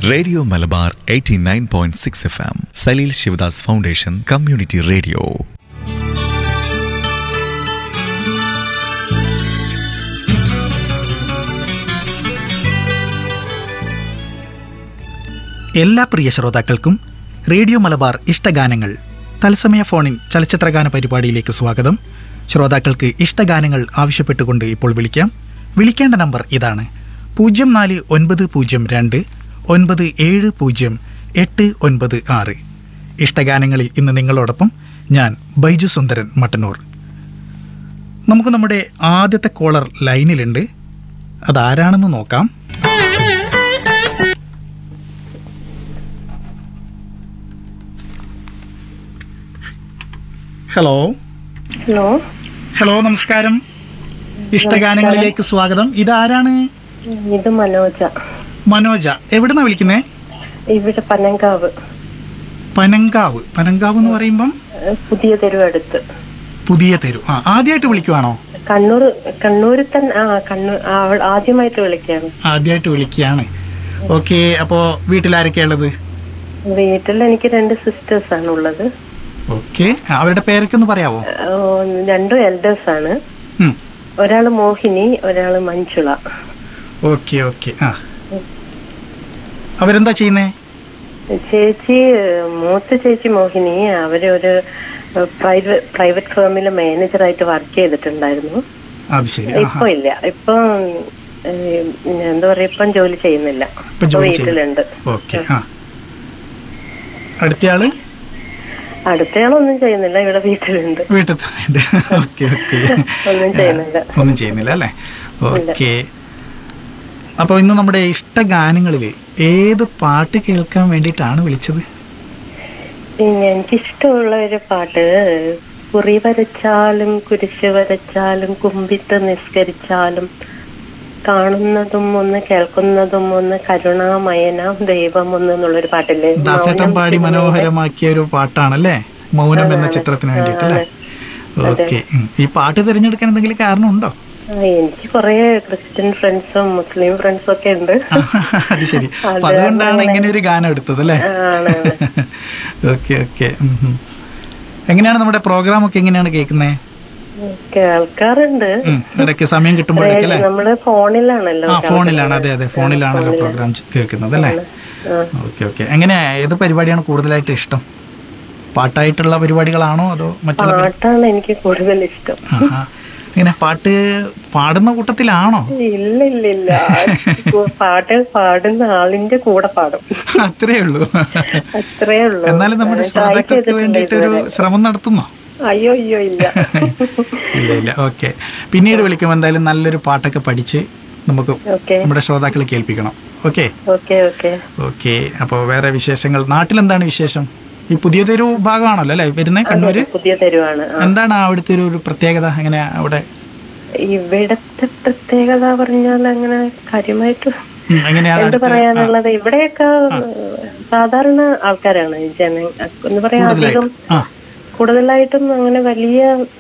Radio Malabar 89.6 point six F M Saleel Shivdas foundation community radio എല്ലാ പ്രിയ ശ്രോതാക്കൾക്കും റേഡിയോ മലബാർ ഇഷ്ടഗാനങ്ങൾ തത്സമയ ഫോണിൻ ചലച്ചിത്രഗാന പരിപാടിയിലേക്ക് സ്വാഗതം ശ്രോതാക്കൾക്ക് ഇഷ്ടഗാനങ്ങൾ ആവശ്യപ്പെട്ടുകൊണ്ട് ഇപ്പോൾ വിളിക്കാം വിളിക്കേണ്ട നമ്പർ ഇതാണ് പൂജ്യം നാല് ഒൻപത് പൂജ്യം രണ്ട് ഒൻപത് ഏഴ് പൂജ്യം എട്ട് ഒൻപത് ആറ് ഇഷ്ടഗാനങ്ങളിൽ ഇന്ന് നിങ്ങളോടൊപ്പം ഞാൻ ബൈജു സുന്ദരൻ മട്ടന്നൂർ നമുക്ക് നമ്മുടെ ആദ്യത്തെ കോളർ ലൈനിലുണ്ട് അതാരാണെന്ന് നോക്കാം ഹലോ ഹലോ ഹലോ നമസ്കാരം ഇഷ്ടഗാനങ്ങളിലേക്ക് സ്വാഗതം ഇതാരാണ് ഇത് മനോജ മനോജ എവിടുന്നാ വിളിക്കുന്നേ ഇവിടെ പനങ്കാവ് പനങ്കാവ് പനങ്കാവ് എന്ന് പറയുമ്പം ഏഹ് പുതിയ തെരുവ് അടുത്ത് പുതിയ തെരു ആ ആദ്യമായിട്ട് വിളിക്കുവാണോ കണ്ണൂർ കണ്ണൂരിൽ തന്നെ ആ കണ്ണൂർ ആ, അവൾ- ആദ്യമായിട്ട് വിളിക്കാണ് ആദ്യമായിട്ട് വിളിക്കുകയാണ് ഓക്കെ അപ്പോൾ വീട്ടിലാരൊക്കെയാ ഉള്ളത് വീട്ടിൽ എനിക്ക് രണ്ട് സിസ്റ്റേഴ്സ് ആണ് ഉള്ളത് ഓക്കെ അവരുടെ പേരൊക്കെ ഒന്ന് പറയാവോ ഏഹ് രണ്ടും എൽഡേഴ്സ് ആണ് ഉം. ഒരാള് മോഹിനി ഒരാള് മഞ്ജുള ഓക്കെ ഓക്കെ ആ അവരെന്താ ചെയ്യുന്നേ ചേച്ചി ഏഹ് മൂത്ത ചേച്ചി മോഹിനി അവര് ഒരു പ്രൈവറ്റ് പ്രൈവറ്റ് ഫേമിൽ മാനേജറായിട്ട് വർക്ക് ചെയ്തിട്ടുണ്ടായിരുന്നു അത് ശരി ആ ഇപ്പൊ ഇല്ല ഇപ്പൊ ഏഹ്, എന്താ പറയാ ഇപ്പം ജോലി ചെയ്യുന്നില്ല ഇപ്പൊ ജോലി വീട്ടിലുണ്ട് ഓക്കെ ആ അടുത്തയാള് അടുത്തയാളൊന്നും ചെയ്യുന്നില്ല ഇവിടെ വീട്ടിലുണ്ട് വീട്ടിൽ തന്നെ ഓക്കെ ഓക്കെ ഒന്നും ചെയ്യുന്നില്ല ഒന്നും ചെയ്യുന്നില്ല അല്ലേ ഓക്കെ അപ്പോൾ ഇന്ന് നമ്മുടെ ഇഷ്ട ഗാനങ്ങളിൽ ഏത് പാട്ട് കേൾക്കാൻ വേണ്ടിയിട്ടാണ് വിളിച്ചത് പിന്നെ എനിക്കിഷ്ടമുള്ള ഒരു പാട്ട് കുറി വരച്ചാലും കുരിശ് വരച്ചാലും കുമ്പിട്ട് നിസ്കരിച്ചാലും കാണുന്നതും ഒന്ന് കേൾക്കുന്നതും ഒന്ന് കരുണാമയനാം ദൈവം ഒന്ന് എന്നുള്ളൊരു പാട്ടില്ലേ ദാസേട്ടൻ മൗനം പാടി സിനിമയിലെ- മനോഹരമാക്കിയ ഒരു പാട്ടാണല്ലേ മൗനം എന്ന ചിത്രത്തിന് വേണ്ടിയിട്ട് അല്ലേ ഓക്കെ ഈ പാട്ട് തിരഞ്ഞെടുക്കാൻ എന്തെങ്കിലും കാരണമുണ്ടോ ആ, എനിക്ക് കുറെ ക്രിസ്ത്യൻ ഫ്രണ്ട്സും മുസ്ലിം ഫ്രണ്ട്സും ഒക്കെ ഉണ്ട് അത് ശരി അപ്പൊ അതുകൊണ്ടാണ് ഇങ്ങനെ ഒരു ഗാനം എടുത്തത് അല്ലേ ആണ് ഓക്കെ ഓക്കെ എങ്ങനെയാണ് നമ്മുടെ പ്രോഗ്രാം ഒക്കെ എങ്ങനെയാണ് കേൾക്കുന്നത് കേൾക്കാറുണ്ട് ഇടയ്ക്ക് സമയം കിട്ടുമ്പോഴൊക്കെ അല്ലേ നമ്മള് ഫോണിലാണല്ലോ ആ ഫോണിലാണ് അതെ അതെ ഫോണിലാണല്ലോ പ്രോഗ്രാം കേൾക്കുന്നത് അല്ലേ ആ. ഓക്കെ ഓക്കെ എങ്ങനെ ഏത് പരിപാടിയാണ് കൂടുതലായിട്ട് ഇഷ്ടം പാട്ടായിട്ടുള്ള പരിപാടികളാണോ അതോ മറ്റുള്ള പരി- പാട്ടാണ് എനിക്ക് കൂടുതൽ ഇഷ്ടം ആഹാ. എങ്ങനെ പാട്ട് പാടുന്ന കൂട്ടത്തിലാണോ ഇല്ല ഇല്ല ഇല്ല പാട്ട് പാടുന്ന ആളിന്റെ കൂടെ പാടും അത്രേ ഉള്ളൂ അത്രേ ഉള്ളൂ എന്നാലും നമ്മുടെ Try ശ്രോതാക്കൾക്ക് ചെയ്തിട്ടുണ്ട് വേണ്ടിയിട്ട് ഒരു ഇതുവരെ. ശ്രമം നടത്തുന്നോ അയ്യോ അയ്യോ ഇല്ല ഇല്ല ഇല്ല ഓക്കെ പിന്നീട് വിളിക്കുമ്പോൾ എന്തായാലും നല്ലൊരു പാട്ടൊക്കെ പഠിച്ച് നമുക്ക് ഓക്കെ നമ്മുടെ ശ്രോതാക്കളെ കേൾപ്പിക്കണം ഓക്കെ ഓക്കെ ഓക്കെ ഓക്കെ അപ്പോൾ വേറെ വിശേഷങ്ങൾ നാട്ടിലെന്താണ് വിശേഷം ഈ പുതിയതൊരു ഭാഗമാണല്ലോ അല്ലേ വരുന്നത് കണ്ണൂര് പുതിയ തെരുവാണ് ആ. എന്താണ് അവിടുത്തെ ഒരു ഒരു പ്രത്യേകത അങ്ങനെ അവിടെ ഇവിടത്തെ പ്രത്യേകത പറഞ്ഞാൽ അങ്ങനെ കാര്യമായിട്ട് ഉം, എങ്ങനെയാണ് എന്ത് അടുത്ത പറയാനുള്ളത് ഇവിടെയൊക്കെ സാധാരണ ആൾക്കാരാണ് ജന എന്ന് പറയാ അധികം ആ കൂടുതലായിട്ടും അങ്ങനെ വലിയ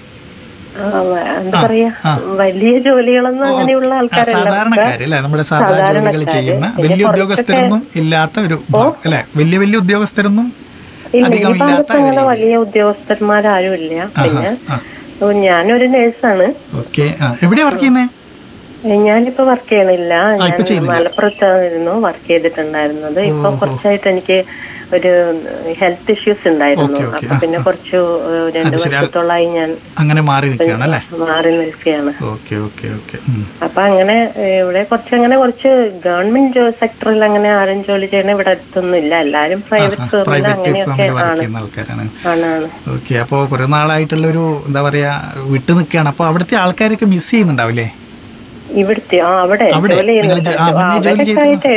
ആ, എന്താ പറയാ വലിയ ജോലികളൊന്നും അങ്ങനെയുള്ള ആ, ആൾക്കാരല്ല സാധാരണക്കാര് അല്ലെ നമ്മുടെ സാധാരണ ജോലികൾ ചെയ്യുന്ന വലിയ ഉദ്യോഗസ്ഥരൊന്നും ഇല്ലാത്ത ഒരു ഭാഗം, അല്ലെ വലിയ വലിയ ഉദ്യോഗസ്ഥരൊന്നും ഇല്ല ഈ അധികം ഇല്ലാത്ത ഭാഗത്ത് അങ്ങനെ വലിയ ഉദ്യോഗസ്ഥന്മാരും ഇല്ല പിന്നെ ആ. ഓ, ഞാനൊരു നേഴ്സാണ് ഓക്കെ ആ എവിടെയാ വർക്ക് ചെയ്യുന്നേ ഞാനിപ്പോ വർക്ക് ചെയ്യണില്ല ആ, ഇപ്പൊ ഞാൻ ചെയ്യുന്നില്ല. മലപ്പുറത്തായിരുന്നു വർക്ക് ചെയ്തിട്ടുണ്ടായിരുന്നത് ഇപ്പൊ കുറച്ചായിട്ട് എനിക്ക് ഒരു ഹെൽത്ത് ഇഷ്യൂസ് ഉണ്ടായിരുന്നു ഓക്കെ, ഓക്കെ. അപ്പൊ പിന്നെ കുറച്ച് ഏഹ്, രണ്ട് ശരി. വർഷത്തോളായി ഞാൻ അങ്ങനെ മാറി നിൽക്കുകയാണ് അല്ലേ മാറി നിൽക്കുകയാണ് ഓക്കെ ഓക്കെ ഓക്കെ അപ്പൊ അങ്ങനെ ഏഹ്, ഇവിടെ കുറച്ച് അങ്ങനെ കുറച്ച് ഗവൺമെന്റ് സെക്ടറിൽ അങ്ങനെ ആരും ജോലി ചെയ്യണ ഇവിടെ അടുത്തൊന്നും ഇല്ല എല്ലാരും പ്രൈവറ്റ് ഫേമിൽ പ്രൈവറ്റ് അങ്ങനെയൊക്കെ ഫാമിലി വർക്ക് ആണ് ചെയ്യുന്ന ആൾക്കാരാണ് ആണാണ് ഓക്കെ അപ്പോൾ കുറെ നാളായിട്ടുള്ള ഒരു എന്താ പറയാ വിട്ടു നിൽക്കുകയാണ് അപ്പോൾ അവിടുത്തെ ആൾക്കാരൊക്കെ മിസ് ചെയ്യുന്നുണ്ടാവില്ലേ ഇവിടുത്തെ ആ അവിടെ അവിടെ ജോലി നിങ്ങൾ ജോ- ആ, ചെയ്യുന്ന മുന്നേ ജോലി അവരൊക്കെ ചെയ്തിരുന്ന- ആയിട്ട്